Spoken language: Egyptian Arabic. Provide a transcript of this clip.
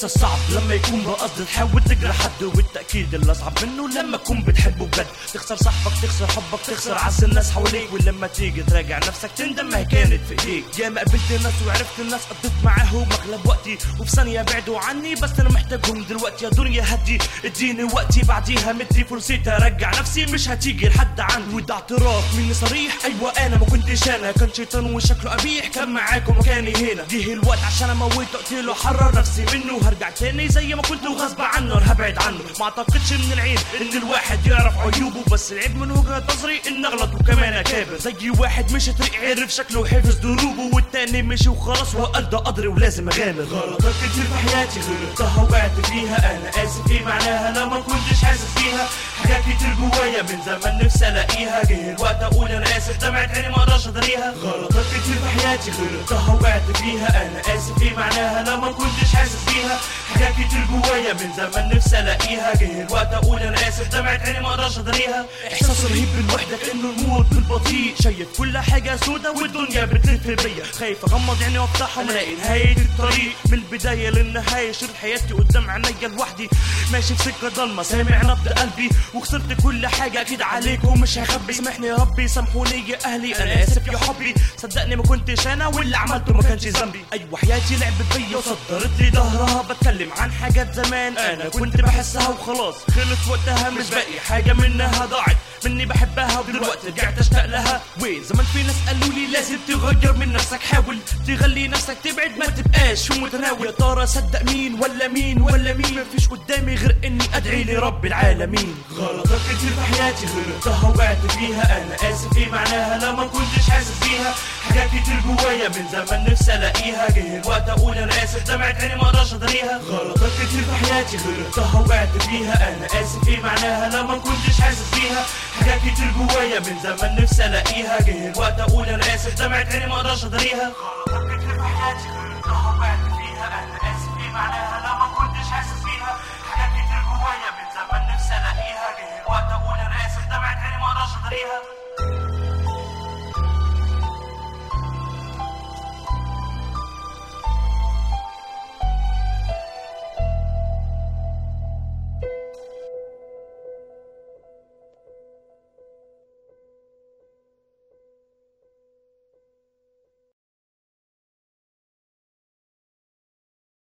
احساس صعب لما يكون بقصد تحاول تجرح حد والتاكيد اللي اصعب منه لما تكون بتحبه بجد تخسر صاحبك تخسر حبك تخسر عز الناس حواليك ولما تيجي تراجع نفسك تندم ما هي كانت في ايديك يا ما قابلت الناس وعرفت الناس قضيت معاهم اغلب وقتي وفي ثانيه بعدوا عني بس انا محتاجهم دلوقتي يا دنيا هدي اديني وقتي بعديها مدي فرصتي ارجع نفسي مش هتيجي لحد عندي وده اعتراف مني صريح ايوه انا ما كنتش انا كان شيطان وشكله قبيح كان معاكم وكاني هنا جه الوقت عشان اموت اقتله حرر نفسي منه هرجع تاني زي ما كنت وغصب عنه انا هبعد عنه ما اعتقدش من العيب ان الواحد يعرف عيوبه بس العيب من وجهه نظري ان اغلط وكمان اكابر زي واحد مش طريق عرف شكله وحفظ دروبه والتاني مشي وخلاص وقال ده قدري ولازم اغامر غلطات كتير في حياتي غلطتها وقعت فيها انا اسف ايه معناها انا ما كنتش حاسس بيها حاجات كتير جوايا من زمان نفسي الاقيها جه الوقت اقول انا اسف دمعت عيني ما اقدرش اداريها غلطات كتير في حياتي غلطتها وقعت فيها انا اسف ايه معناها انا ما كنتش حاسس بيها حاجات كتير جوايا من زمان نفسي الاقيها جه الوقت اقول انا اسف دمعت عيني ما اقدرش اداريها احساس رهيب بالوحده كانه الموت بالبطيء شايف كل حاجه سودا والدنيا بتلف بيا خايف اغمض عيني وافتحهم الاقي نهايه الطريق من البدايه للنهايه شريط حياتي قدام عينيا لوحدي ماشي في سكه ضلمه سامع نبض قلبي وخسرت كل حاجه اكيد عليكم مش هخبي سامحني يا ربي سامحوني يا اهلي انا اسف يا حبي صدقني ما كنتش انا واللي عملته ما كانش ذنبي ايوه حياتي لعبت بيا وصدرت لي ظهرها بتكلم عن حاجات زمان انا كنت بحسها وخلاص خلص وقتها مش باقي حاجه منها ضاعت مني بحبها ودلوقتي رجعت اشتاق لها وين زمان في ناس قالوا لي لازم تغير من نفسك حاول تخلي نفسك تبعد ما تبقاش في متناول يا ترى صدق مين ولا مين ولا مين مفيش قدامي غير اني ادعي لرب العالمين غلطات كتير في حياتي غلطتها وقعت فيها انا اسف ايه معناها انا ما كنتش حاسس بيها حاجات كتير جوايا من زمان نفسي الاقيها جه الوقت اقول انا اسف دمعت عيني ما اقدرش اداريها غلطات كتير في حياتي غلطتها وقعت فيها انا اسف ايه معناها انا ما كنتش حاسس بيها حاجات كتير جوايا من زمان نفسي الاقيها جه الوقت اقول انا اسف دمعت عيني ما اقدرش اداريها غلطات كتير في حياتي غلطتها وقعت فيها انا اسف ايه معناها انا ما كنتش حاسس بيها حاجات كتير جوايا من زمان نفسي الاقيها جه الوقت اقول انا اسف دمعت عيني ما اقدرش اداريها